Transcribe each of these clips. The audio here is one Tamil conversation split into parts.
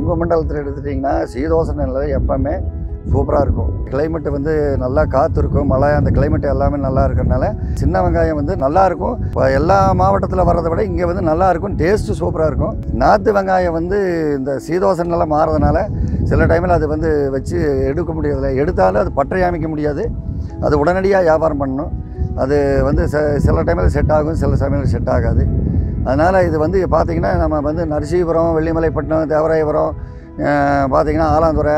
உங்கள் மண்டலத்தில் எடுத்துட்டிங்கன்னா சீதோசன நிலை எப்போவுமே சூப்பராக இருக்கும் கிளைமேட் வந்து நல்லா காற்று இருக்கும் மழை அந்த கிளைமேட் எல்லாமே நல்லா இருக்கிறனால சின்ன வெங்காயம் வந்து நல்லா இருக்கும் இப்போ எல்லா மாவட்டத்தில் வர்றதை விட இங்கே வந்து நல்லா இருக்கும் டேஸ்ட்டு சூப்பராக இருக்கும் நாற்று வெங்காயம் வந்து இந்த சீதோசன நிலை மாறதுனால சில டைமில் அது வந்து வச்சு எடுக்க முடியாதுல எடுத்தாலும் அது பற்றை அமைக்க முடியாது அது உடனடியாக வியாபாரம் பண்ணணும் அது வந்து ச சில டைமில் செட் ஆகும் சில சமயம் செட் ஆகாது அதனால் இது வந்து பார்த்திங்கன்னா நம்ம வந்து நரசீபுரம் வெள்ளிமலைப்பட்டினம் தேவராயபுரம் அஹ், பார்த்திங்கன்னா ஆலாந்துறை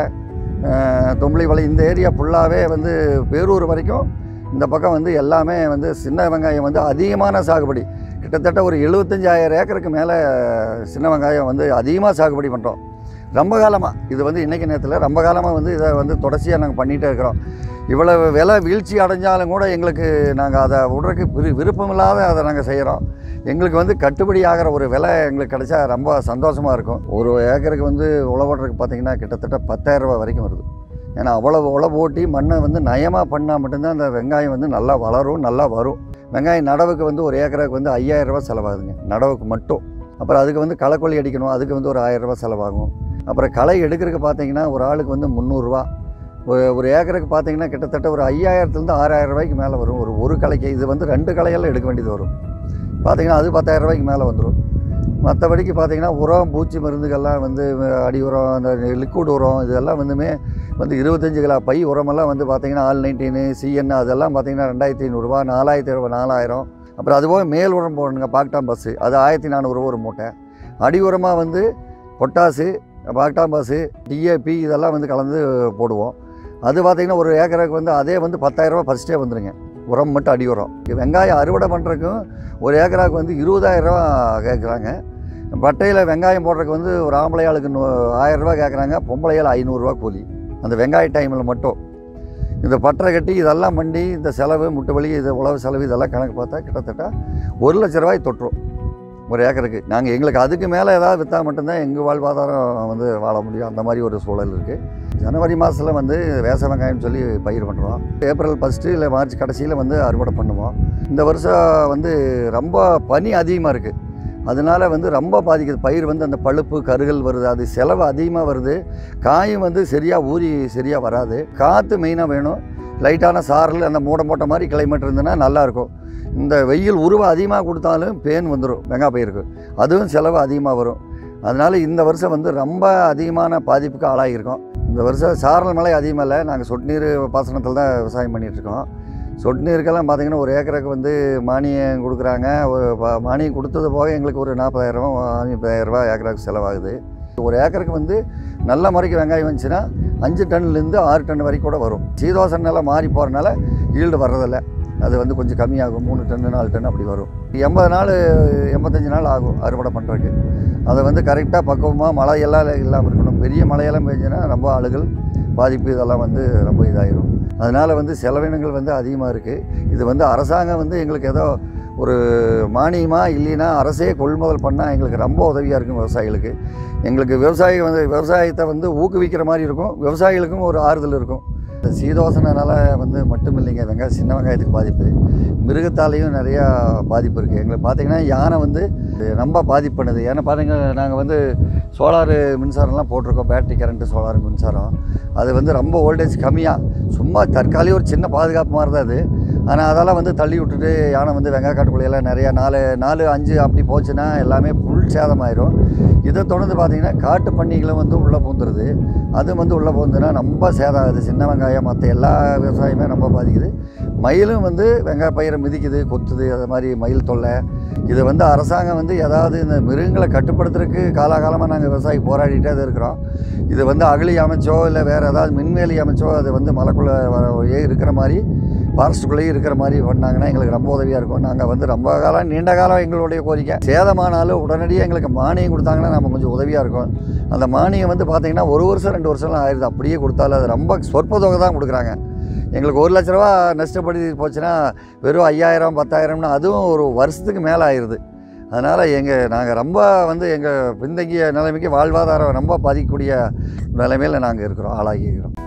அஹ், தொம்பளிவளை இந்த ஏரியா ஃபுல்லாகவே வந்து பேரூர் வரைக்கும் இந்த பக்கம் வந்து எல்லாமே வந்து சின்ன வெங்காயம் வந்து அதிகமான சாகுபடி கிட்டத்தட்ட ஒரு எழுபத்தஞ்சாயிரம் ஏக்கருக்கு மேலே சின்ன வெங்காயம் வந்து அதிகமாக சாகுபடி பண்ணுறோம் ரொம்ப காலமாக இது வந்து இன்றைக்கி நேரத்தில் ரொம்ப காலமாக வந்து இதை வந்து தொடர்ச்சியாக நாங்கள் பண்ணிகிட்டே இருக்கிறோம் இவ்வளவு விலை வீழ்ச்சி அடைஞ்சாலும் கூட எங்களுக்கு நாங்கள் அதை விடுறதுக்கு விரு விருப்பமில்லாத அதை நாங்கள் செய்கிறோம் எங்களுக்கு வந்து கட்டுப்படி ஆகிற ஒரு விலை எங்களுக்கு கிடைச்சா ரொம்ப சந்தோஷமாக இருக்கும் ஒரு ஏக்கருக்கு வந்து உழவோட்டுறதுக்கு பார்த்தீங்கன்னா கிட்டத்தட்ட பத்தாயிரம் ரூபாய் வரைக்கும் வருது ஏன்னா அவ்வளோ உழவு ஓட்டி மண்ணை வந்து நயமாக பண்ணால் மட்டும்தான் அந்த வெங்காயம் வந்து நல்லா வளரும் நல்லா வரும் வெங்காயம் நடவுக்கு வந்து ஒரு ஏக்கருக்கு வந்து ஐயாயிரம் ரூபாய் செலவாகுதுங்க நடவுக்கு மட்டும் அப்புறம் அதுக்கு வந்து களைக்கொல்லி அடிக்கணும் அதுக்கு வந்து ஒரு ஆயிரம் ரூபாய் செலவாகும் அப்புறம் களை எடுக்கிறதுக்கு பார்த்தீங்கன்னா ஒரு ஆளுக்கு வந்து முந்நூறுரூவா ஒரு ஒரு ஏக்கருக்கு பார்த்தீங்கன்னா கிட்டத்தட்ட ஒரு ஐயாயிரத்துலேருந்து ஆறாயிரம் ரூபாய்க்கு மேலே வரும் ஒரு ஒரு களைக்கு இது வந்து ரெண்டு களையெல்லாம் எடுக்க வேண்டியது வரும் பார்த்தீங்கன்னா அது பத்தாயிரம் ரூபாய்க்கு மேலே வந்துடும் மற்றபடிக்கு பார்த்தீங்கன்னா உரம் பூச்சி மருந்துகள்லாம் வந்து அடி உரம் அந்த லிக்விட் உரம் இதெல்லாம் வந்துமே வந்து இருபத்தஞ்சு கிலோ பை உரமெல்லாம் வந்து பார்த்தீங்கன்னா ஆல் நைன்டீனு சிஎன் அதெல்லாம் பார்த்தீங்கன்னா ரெண்டாயிரத்தி ஐநூறுரூவா நாலாயிரத்தி ஐநூறு நாலாயிரம் அப்புறம் அதுபோக மேல் உரம் போடணுங்க பாக்டாம் பஸ்ஸு அது ஆயிரத்தி நானூறுரூவா ஒரு மூட்டை அடி உரமாக வந்து பொட்டாசு பாக்டாம் பஸ்ஸு டிஏபி இதெல்லாம் வந்து கலந்து போடுவோம் அது பார்த்திங்கன்னா ஒரு ஏக்கருக்கு வந்து அதே வந்து பத்தாயிரரூபா ஃபஸ்ட்டே வந்துடுங்க உரம் மட்டும் அடி உரம் வெங்காயம் அறுவடை பண்ணுறதுக்கும் ஒரு ஏக்கராக்கு வந்து இருபதாயிரரூவா கேட்குறாங்க பட்டையில் வெங்காயம் போடுறதுக்கு வந்து ஒரு ஆம்பளை ஆளுக்கு நூ ஆயிரரூபா கேட்குறாங்க பொம்பளை ஆள் ஐநூறுரூவா கூலி அந்த வெங்காய டைமில் மட்டும் இந்த பட்டறை கட்டி இதெல்லாம் பண்ணி இந்த செலவு முட்டு வலி இது உழவு செலவு இதெல்லாம் கணக்கு பார்த்தா கிட்டத்தட்ட ஒரு லட்ச ரூபாய் தொட்டுரும் ஒரு ஏக்கருக்கு நாங்கள் எங்களுக்கு அதுக்கு மேலே ஏதாவது விற்றா மட்டும்தான் எங்கள் வாழ்வாதாரம் வந்து வாழ முடியும் அந்த மாதிரி ஒரு சூழல் இருக்குது ஜனவரி மாதத்தில் வந்து வேச வெங்காயம் சொல்லி பயிர் பண்ணுறோம் ஏப்ரல் ஃபஸ்ட்டு இல்லை மார்ச் கடைசியில் வந்து அறுவடை பண்ணுவோம் இந்த வருஷம் வந்து ரொம்ப பனி அதிகமாக இருக்குது அதனால வந்து ரொம்ப பாதிக்குது பயிர் வந்து அந்த பழுப்பு கருகல் வருது அது செலவு அதிகமாக வருது காயும் வந்து சரியாக ஊறி சரியாக வராது காற்று மெயினாக வேணும் லைட்டான சாரல் அந்த மூட மூட்டை மாதிரி கிளைமேட் இருந்ததுன்னா நல்லாயிருக்கும் இந்த வெயில் உருவம் அதிகமாக கொடுத்தாலும் பேன் வந்துடும் வெங்காய பயிருக்கு அதுவும் செலவு அதிகமாக வரும் அதனால் இந்த வருஷம் வந்து ரொம்ப அதிகமான பாதிப்புக்கு ஆளாகியிருக்கோம் இந்த வருஷம் சாரல் மழை அதிகமாக இல்லை நாங்கள் சொட்டு நீர் பாசனத்தில் தான் விவசாயம் பண்ணிகிட்ருக்கோம் சொட்டு நீருக்கெல்லாம் பார்த்தீங்கன்னா ஒரு ஏக்கருக்கு வந்து மானியம் கொடுக்குறாங்க ஒரு ப- மானியம் கொடுத்தது போக எங்களுக்கு ஒரு நாற்பதாயிரரூவா ஐம்பதாயிரரூபா ஏக்கருக்கு செலவாகுது ஒரு ஏக்கருக்கு வந்து நல்ல முறைக்கு வெங்காயம் வந்துச்சுன்னா அஞ்சு டன்லேருந்து ஆறு டன் வரைக்கும் கூட வரும் சீதோசன நிலை மாறி போகிறனால ஈல்டு வர்றதில்ல அது வந்து கொஞ்சம் கம்மியாகும் மூணு டன்னு நாலு டன் அப்படி வரும் எண்பது நாள் எண்பத்தஞ்சு நாள் ஆகும் அறுவடை பண்ணுறதுக்கு அதை வந்து கரெக்டாக பக்குவமாக மழையெல்லாம் இல்லாமல் இருக்கணும் பெரிய மழையெல்லாம் பெஞ்சுன்னா ரொம்ப ஆளுகள் பாதிப்பு இதெல்லாம் வந்து ரொம்ப இதாயிரும் அதனால் வந்து செலவினங்கள் வந்து அதிகமாக இருக்குது இது வந்து அரசாங்கம் வந்து எங்களுக்கு ஏதோ ஒரு மானியமாக இல்லைன்னா அரசே கொள்முதல் பண்ணால் எங்களுக்கு ரொம்ப உதவியாக இருக்கும் விவசாயிகளுக்கு எங்களுக்கு விவசாயி வந்து விவசாயத்தை வந்து ஊக்குவிக்கிற மாதிரி இருக்கும் விவசாயிகளுக்கும் ஒரு ஆறுதல் இருக்கும் இந்த சீதோசனால வந்து மட்டும் இல்லைங்க வெங்காயம் சின்ன வெங்காயத்துக்கு பாதிப்பு மிருகத்தாலேயும் நிறையா பாதிப்பு இருக்குது எங்களுக்கு பார்த்தீங்கன்னா யானை வந்து ரொம்ப பாதிப்பு பண்ணுது ஏன்னா பாருங்க நாங்கள் வந்து சோலார் மின்சாரம்லாம் போட்டிருக்கோம் பேட்டரி கரண்ட்டு சோலார் மின்சாரம் அது வந்து ரொம்ப வோல்டேஜ் கம்மியாக சும்மா தற்காலிக ஒரு சின்ன பாதுகாப்பு மாதிரி தான் அது ஆனால் அதெல்லாம் வந்து தள்ளி விட்டுட்டு யானை வந்து வெங்காய காட்டுக்குள்ளையெல்லாம் நிறையா நாலு நாலு அஞ்சு அப்படி போச்சுன்னா எல்லாமே புல் சேதமாயிரும் இதை தொடர்ந்து பார்த்தீங்கன்னா காட்டு பன்னிகளும் வந்து உள்ளே பூந்துருது அது வந்து உள்ளே பூந்துன்னா ரொம்ப சேதம் ஆகுது சின்ன வெங்காயம் மற்ற எல்லா விவசாயமே ரொம்ப பாதிக்குது மயிலும் வந்து வெங்காய பயிரை மிதிக்குது கொத்துது அது மாதிரி மயில் தொல்லை இது வந்து அரசாங்கம் வந்து ஏதாவது இந்த மிருகங்களை கட்டுப்படுத்துறதுக்கு காலாகாலமாக நாங்கள் விவசாயி போராடிட்டே தான் இருக்கிறோம் இது வந்து அகழி அமைச்சோ இல்லை வேறு ஏதாவது மின்வேலி அமைச்சோ அது வந்து மலைக்குள்ளே வர இருக்கிற மாதிரி ஃபாரஸ்ட்டுக்குள்ளேயே இருக்கிற மாதிரி பண்ணாங்கன்னா எங்களுக்கு ரொம்ப உதவியாக இருக்கும் நாங்கள் வந்து ரொம்ப காலம் நீண்ட காலம் எங்களுடைய கோரிக்கை சேதமானாலும் உடனடியாக எங்களுக்கு மானியம் கொடுத்தாங்கன்னா நம்ம கொஞ்சம் உதவியாக இருக்கும் அந்த மானியம் வந்து பார்த்திங்கன்னா ஒரு வருஷம் ரெண்டு வருஷம்லாம் ஆயிடுது அப்படியே கொடுத்தாலும் அது ரொம்ப சொற்ப தொகை தான் கொடுக்குறாங்க எங்களுக்கு ஒரு லட்ச ரூபா நஷ்டப்படுத்தி போச்சுன்னா வெறும் ஐயாயிரம் பத்தாயிரம்னா அதுவும் ஒரு வருஷத்துக்கு மேலே ஆயிடுது அதனால் எங்கள் நாங்கள் ரொம்ப வந்து எங்கள் பின்தங்கிய நிலைமைக்கு வாழ்வாதாரம் ரொம்ப பாதிக்கக்கூடிய நிலைமையில் நாங்கள் இருக்கிறோம் ஆளாகி இருக்கிறோம்